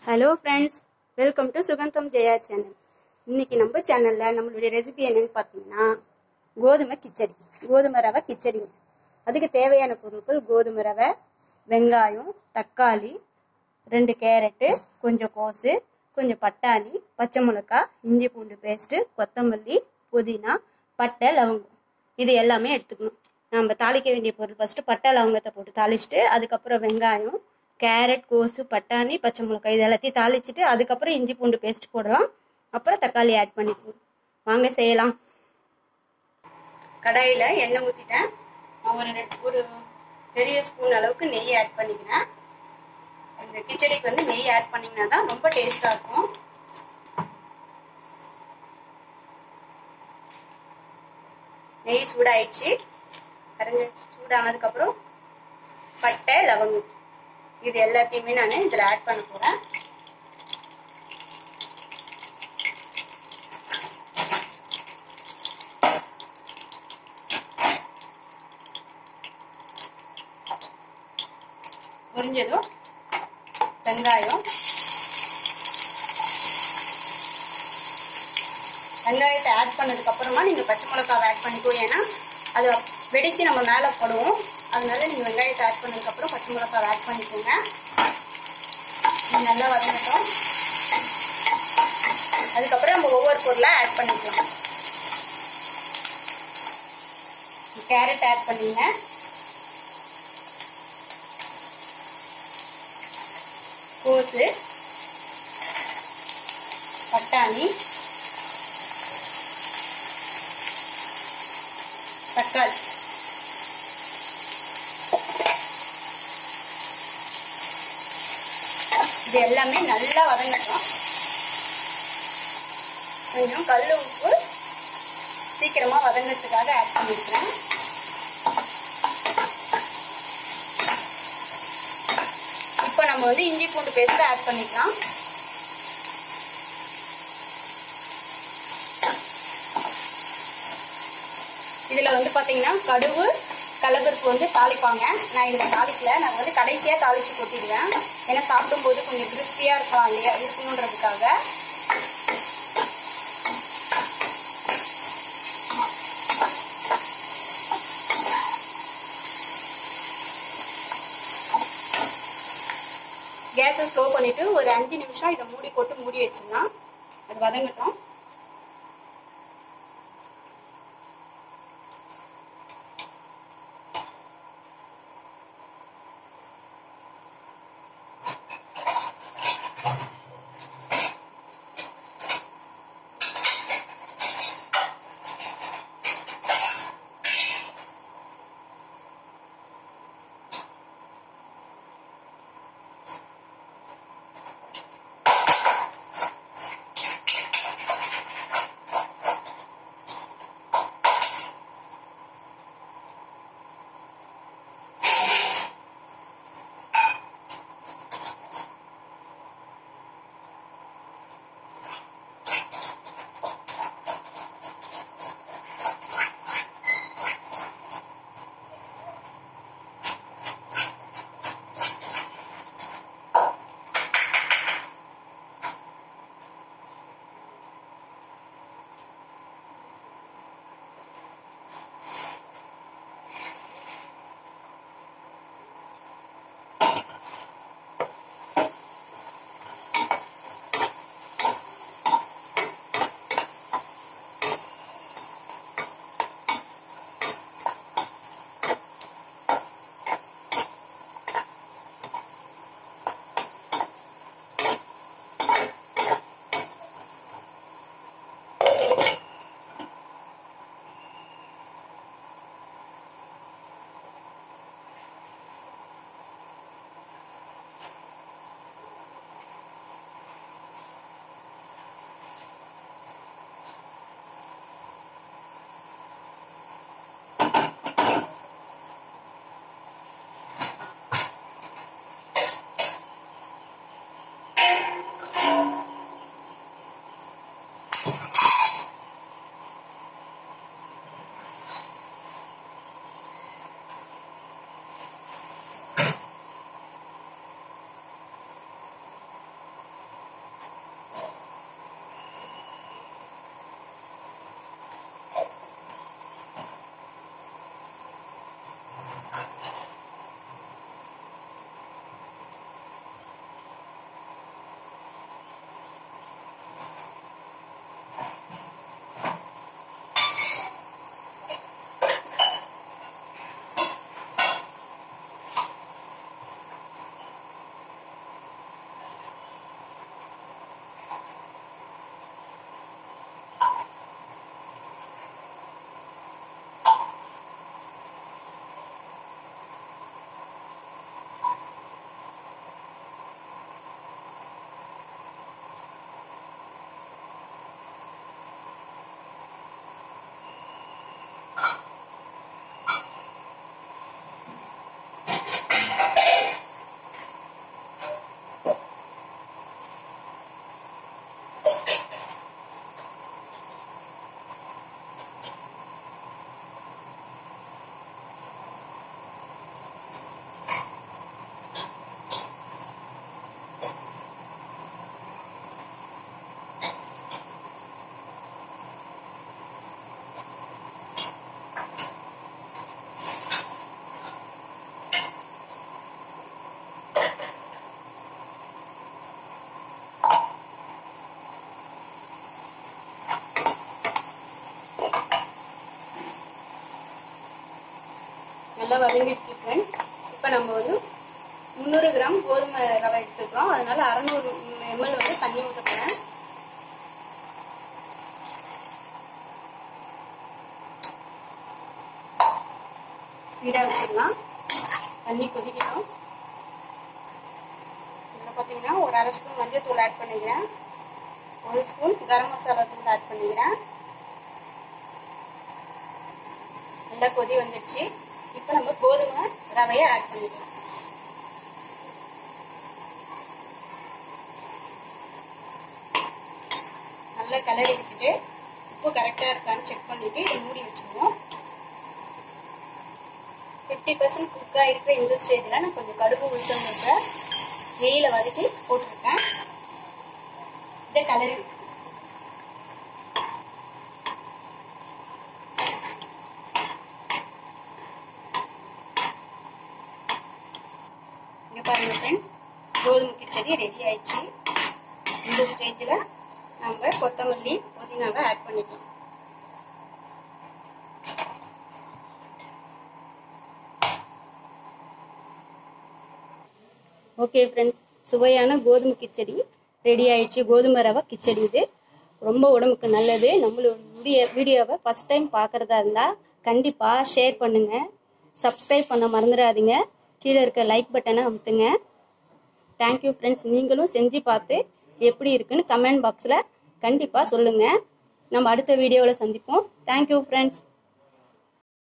hello friends welcome to Sugandham Jaya channel இன்னைக்கு நம்ம சேனலில் நம்மளுடைய ரெசிபி என்னன்னு பார்த்தீங்கன்னா கோதுமை கிச்சடி கோதுமை ரவை கிச்சடிங்க அதுக்கு தேவையான பொருட்கள் கோதுமை ரவை வெங்காயம் தக்காளி ரெண்டு கேரட்டு கொஞ்சம் கோஸு கொஞ்சம் பட்டாணி பச்சை மிளகாய் இஞ்சி பூண்டு பேஸ்ட்டு கொத்தமல்லி புதினா பட்டை லவங்கம் இது எல்லாமே எடுத்துக்கணும் நம்ம தாளிக்க வேண்டிய பொருள் ஃபஸ்ட்டு பட்டை லவங்கத்தை போட்டு தாளிச்சிட்டு அதுக்கப்புறம் வெங்காயம் கேரட் கோஸு பட்டாணி பச்சை மிளகாய் இது எல்லாத்தையும் தாளிச்சிட்டு அதுக்கப்புறம் இஞ்சி பூண்டு பேஸ்ட் போடலாம் அப்புறம் தக்காளி ஆட் பண்ணிக்கணும் வாங்க செய்யலாம் கடாயில் எண்ணெய் ஊற்றிட்டேன் ஒரு ரெண்டு ஒரு பெரிய ஸ்பூன் அளவுக்கு நெய் ஆட் பண்ணிக்கிறேன் இந்த கிச்சடிக்கு வந்து நெய் ஆட் பண்ணிங்கன்னா தான் ரொம்ப டேஸ்டாக இருக்கும் நெய் சூடாயிடுச்சு கரைஞ்ச சூடானதுக்கப்புறம் பட்டை லவங்கம் இது எல்லாத்தையுமே நான் இதில் ஆட் பண்ண போகிறேன் பொரிஞ்சதும் வெங்காயம் வெங்காயத்தை ஆட் பண்ணதுக்கு அப்புறமா நீங்கள் பச்சை மிளகாவை ஆட் பண்ணிக்கோ ஏன்னா அதை வெடித்து நம்ம மேலே போடுவோம் அதனால நீங்கள் வெங்காயத்தை ஆட் பண்ணதுக்கப்புறம் பச்சை மிளகாவை ஆட் பண்ணிக்கோங்க இது நல்லா வதங்கட்டும் அதுக்கப்புறம் நம்ம ஒவ்வொரு பொருளாக ஆட் பண்ணிக்கலாம் கேரட் ஆட் பண்ணிங்க கோஸு பட்டாணி தக்காளி இது எல்லாமே நல்லா வதங்கட்டும் கொஞ்சம் கல் உப்பு சீக்கிரமா வதங்கிறதுக்காக ஆட் பண்ணிருக்கிறேன் இப்போ நம்ம வந்து இஞ்சி பூண்டு பேஸ்ட் ஆட் பண்ணிக்கலாம் இதில் வந்து பார்த்தீங்கன்னா கடுகு கடலப்பருப்பு வந்து தாளிப்பாங்க நான் இதில் தாளிக்கல நான் வந்து கடைசியாக தாளித்து கொட்டிடுவேன் ஏன்னா சாப்பிடும்போது கொஞ்சம் கிறிஸ்பியாக இருக்கலாம் இல்லையா இருக்கணுன்றதுக்காக கேஸை ஸ்லோ பண்ணிவிட்டு ஒரு அஞ்சு நிமிஷம் இதை மூடி போட்டு மூடி வச்சிடலாம் அது வதங்கட்டும் நல்லா வதங்கிடுச்சு ஃப்ரெண்ட்ஸ் இப்போ நம்ம வந்து முந்நூறு கிராம் கோதுமை ரவை எடுத்துக்கிறோம் அதனால அறநூறு எம்எல் வந்து தண்ணி ஊற்ற போகிறேன் ஸ்பீடாக வச்சிடலாம் தண்ணி கொதிக்கணும் இதில் பார்த்தீங்கன்னா ஒரு அரை ஸ்பூன் மஞ்சள் தூள் ஆட் பண்ணிக்கிறேன் ஒரு ஸ்பூன் கரம் மசாலா தூள் ஆட் பண்ணிக்கிறேன் நல்லா கொதி வந்துடுச்சு இப்போ நம்ம கோதுமை ரவையை ஆட் பண்ணிக்கலாம் நல்லா கிளறி விட்டுட்டு உப்பு கரெக்டாக இருக்கான்னு செக் பண்ணிட்டு இதை மூடி வச்சுருவோம் ஃபிஃப்டி பர்சன்ட் குக்காக இருக்கிற இந்த ஸ்டேஜில் நான் கொஞ்சம் கடுகு உளுத்தம் வச்ச நெய்யில் வதக்கி போட்டிருக்கேன் இதை கலரி இங்கே பாருங்கள் ஃப்ரெண்ட்ஸ் கோதுமை கிச்சடி ரெடி ஆயிடுச்சு இந்த ஸ்டேஜில் நம்ம கொத்தமல்லி புதினாவை ஆட் பண்ணிக்கலாம் ஓகே ஃப்ரெண்ட்ஸ் சுவையான கோதுமை கிச்சடி ரெடி ஆயிடுச்சு கோதுமை ரவை கிச்சடி இது ரொம்ப உடம்புக்கு நல்லது நம்மளுடைய வீடியோவை ஃபஸ்ட் டைம் பார்க்குறதா இருந்தால் கண்டிப்பாக ஷேர் பண்ணுங்கள் சப்ஸ்கிரைப் பண்ண மறந்துடாதீங்க கீழே இருக்க லைக் பட்டனை அமுத்துங்க தேங்க்யூ ஃப்ரெண்ட்ஸ் நீங்களும் செஞ்சு பார்த்து எப்படி இருக்குன்னு கமெண்ட் பாக்ஸில் கண்டிப்பாக சொல்லுங்கள் நம்ம அடுத்த வீடியோவில் சந்திப்போம் தேங்க்யூ ஃப்ரெண்ட்ஸ்